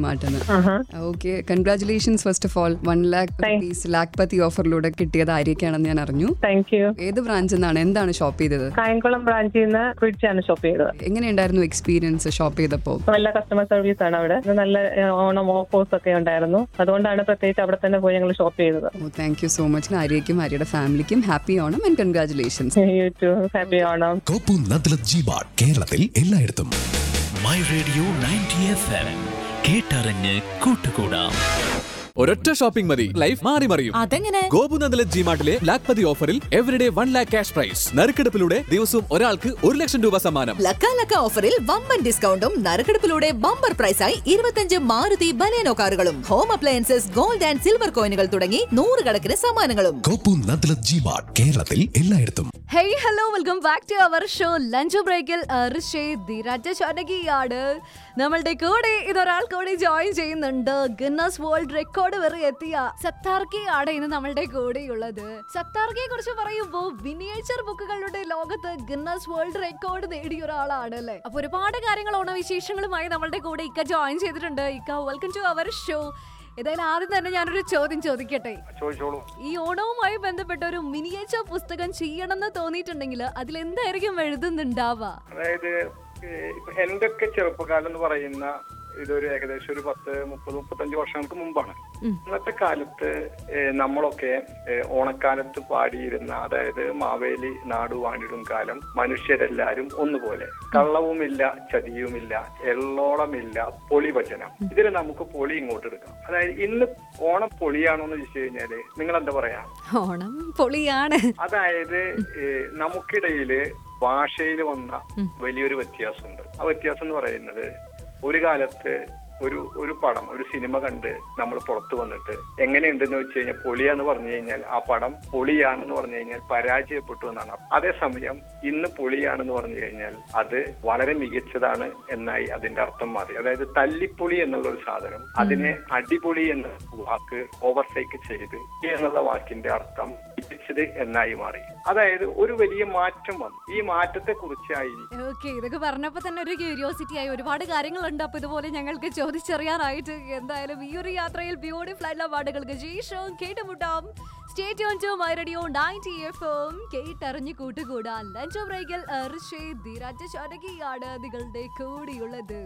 Mart എന്ന് ആഹാ. Okay congratulations first of all one lakh Thank- rupees Lakhpati ഓഫറിലൂടെ കിട്ടിയത് ആര്യക്കാണെന്ന് ഞാൻ അറിഞ്ഞു താങ്ക് യു ഏത് ബ്രാഞ്ചിൽ നിന്നാണ് എന്താണ് ഷോപ്പ് ചെയ്തത് കായംകുളം ബ്രാഞ്ചിൽ നിന്ന് ഫ്രിഡ്ജാണ് ഷോപ്പ് ചെയ്തത് എങ്ങനെയുണ്ടായിരുന്നു എക്സ്പീരിയൻസ് ഷോപ്പ് ചെയ്തപ്പോൾ നല്ല കസ്റ്റമർ സർവീസ് ആണ് അവിടെ നല്ല ഏഹ്, ഓണം ഓഫേഴ്സ് ഒക്കെ ഉണ്ടായിരുന്നു അതുകൊണ്ടാണ് പ്രത്യേകിച്ച് അവിടെ തന്നെ പോയി ഞങ്ങൾ ഷോപ്പ് ചെയ്തത് oh thank you so much ആര്യയ്ക്കും ആര്യയുടെ ഫാമിലിക്കും happy Onam and congratulations you to happy Onam കോപ്പു നദ്ലത് ജിബാർ കേരളത്തിൽ എല്ലായിടത്തും my radio ninety F M കേട്ടറിഞ്ഞ് കൂട്ടുകൂടാം ഒരൊറ്റ ഷോപ്പിംഗ് മതി ലൈഫ് മാറി മറിയും അതെങ്ങനെ ഗോപുനന്ദല ജി മാർട്ടിലെ ലാക്പതി ഓഫറിൽ everyday one lakh cash prize നറുക്കെടുപ്പിലൂടെ ദിവസവും ഒരാൾക്ക് ഒരു ലക്ഷം രൂപ സമ്മാനം ലക്ക ലക്ക ഓഫറിൽ വമ്പൻ ഡിസ്കൗണ്ടും നറുക്കെടുപ്പിലൂടെ ബമ്പർ പ്രൈസായി ഇരുപത്തഞ്ച് മാരുതി ബലേനോ കാറുകളും home appliances gold and silver കോയിനുകൾ തുടങ്ങി നൂറുകണക്കിന് സമ്മാനങ്ങളും കോപ്പു നദ്ലത് ജിബാർ കേരളത്തിൽ എല്ലായിടത്തും hey hello welcome back to our show lunch ബ്രേക്കിൽ ധീരജ ചാനകിയാണ് നമ്മളുടെ കൂടെ ഇതൊരാൾ കൂടി ജോയിൻ ചെയ്യുന്നുണ്ട് ഗിന്നസ് വേൾഡ് റെക്കോർഡ് വരെ എത്തിയ സത്താർക്കി ആണ് ഇന്ന് നമ്മളുടെ കൂടെയുള്ളത് സത്താർക്കിയെ കുറിച്ച് പറയുമ്പോൾ മിനിയേച്ചർ ബുക്കുകളുടെ ലോകത്ത് ഗിന്നസ് വേൾഡ് റെക്കോർഡ് നേടിയ ഒരാളാണ് അല്ലേ അപ്പൊ ഒരുപാട് കാര്യങ്ങൾ ഓണവിശേഷങ്ങളുമായി നമ്മളുടെ കൂടെ ഇക്ക ജോയിൻ ചെയ്തിട്ടുണ്ട് ഇക്ക വെൽക്കം ടു അവർ ഷോ ഏതായാലും ആദ്യം തന്നെ ഞാനൊരു ചോദ്യം ചോദിക്കട്ടെ ചോദിച്ചോളൂ ഈ ഓണവുമായി ബന്ധപ്പെട്ട ഒരു മിനിയേച്ചർ പുസ്തകം ചെയ്യണമെന്ന് തോന്നിയിട്ടുണ്ടെങ്കിൽ അതിൽ എന്തായിരിക്കും എഴുതുന്നുണ്ടാവുക അതായത് ഏഹ്, ഇപ്പൊ എന്റെ ഒക്കെ ചെറുപ്പകാലം എന്ന് പറയുന്ന ഇതൊരു ഏകദേശം ഒരു പത്ത് മുപ്പത് മുപ്പത്തഞ്ച് വർഷങ്ങൾക്ക് മുമ്പാണ് ഇന്നത്തെ കാലത്ത് ഏഹ്, നമ്മളൊക്കെ ഏഹ്, ഓണക്കാലത്ത് പാടിയിരുന്ന അതായത് മാവേലി നാടു വാണിടും കാലം മനുഷ്യരെല്ലാരും ഒന്നുപോലെ കള്ളവുമില്ല ചതിയുമില്ല എള്ളോളമില്ല പൊളിവചനം ഇതിൽ നമുക്ക് പൊളി ഇങ്ങോട്ട് എടുക്കാം അതായത് ഇന്ന് ഓണം പൊളിയാണോ എന്ന് ചോദിച്ചു കഴിഞ്ഞാല് നിങ്ങൾ എന്താ പറയാ ഓണം പൊളിയാണ് അതായത് ഏഹ്, നമുക്കിടയില് ഭാഷയിൽ വന്ന വലിയൊരു വ്യത്യാസമുണ്ട് ആ വ്യത്യാസം എന്ന് പറയുന്നത് ഒരു കാലത്ത് ഒരു ഒരു പടം ഒരു സിനിമ കണ്ട് നമ്മൾ പുറത്തു വന്നിട്ട് എങ്ങനെയുണ്ടെന്ന് വെച്ച് കഴിഞ്ഞാൽ പൊളിയാന്ന് പറഞ്ഞു കഴിഞ്ഞാൽ ആ പടം പൊളിയാണെന്ന് പറഞ്ഞു കഴിഞ്ഞാൽ പരാജയപ്പെട്ടു എന്നാണ് അർത്ഥം. അതേസമയം ഇന്ന് പൊളിയാണെന്ന് പറഞ്ഞു കഴിഞ്ഞാൽ അത് വളരെ മികച്ചതാണ് എന്നായി അതിന്റെ അർത്ഥം മാറി അതായത് തല്ലിപ്പൊളി എന്നുള്ള ഒരു സാധനം അതിനെ അടിപൊളി എന്ന വാക്ക് ഓവർടേക്ക് ചെയ്ത് എന്നുള്ള വാക്കിന്റെ അർത്ഥം മികച്ചത് എന്നായി മാറി അതായത് ഒരു വലിയ മാറ്റം വന്നു ഈ മാറ്റത്തെ കുറിച്ചായിരിക്കും ഓക്കെ ഇതൊക്കെ പറഞ്ഞപ്പോ തന്നെ ഒരു ക്യൂരിയോസിറ്റി ആയി ഒരുപാട് കാര്യങ്ങളുണ്ട് അപ്പൊ ഇതുപോലെ ഞങ്ങൾക്ക് ചോദിച്ചറിയാനായിട്ട് എന്തായാലും ഈ ഒരു യാത്രയിൽ ബ്യൂട്ടിഫുൾ ആയിട്ടുള്ള പാട്ടുകൾക്ക് ശേഷം കേട്ടുമുട്ടാം state on to my radio ninety F M കേട്ടറിഞ്ഞ് കൂട്ടുകൂടാൻ ലഞ്ച് ബ്രേക്കിൽ ഋഷി ധീരാജ ചാനകിയാണ് നിങ്ങളുടെ കൂടിയുള്ളത്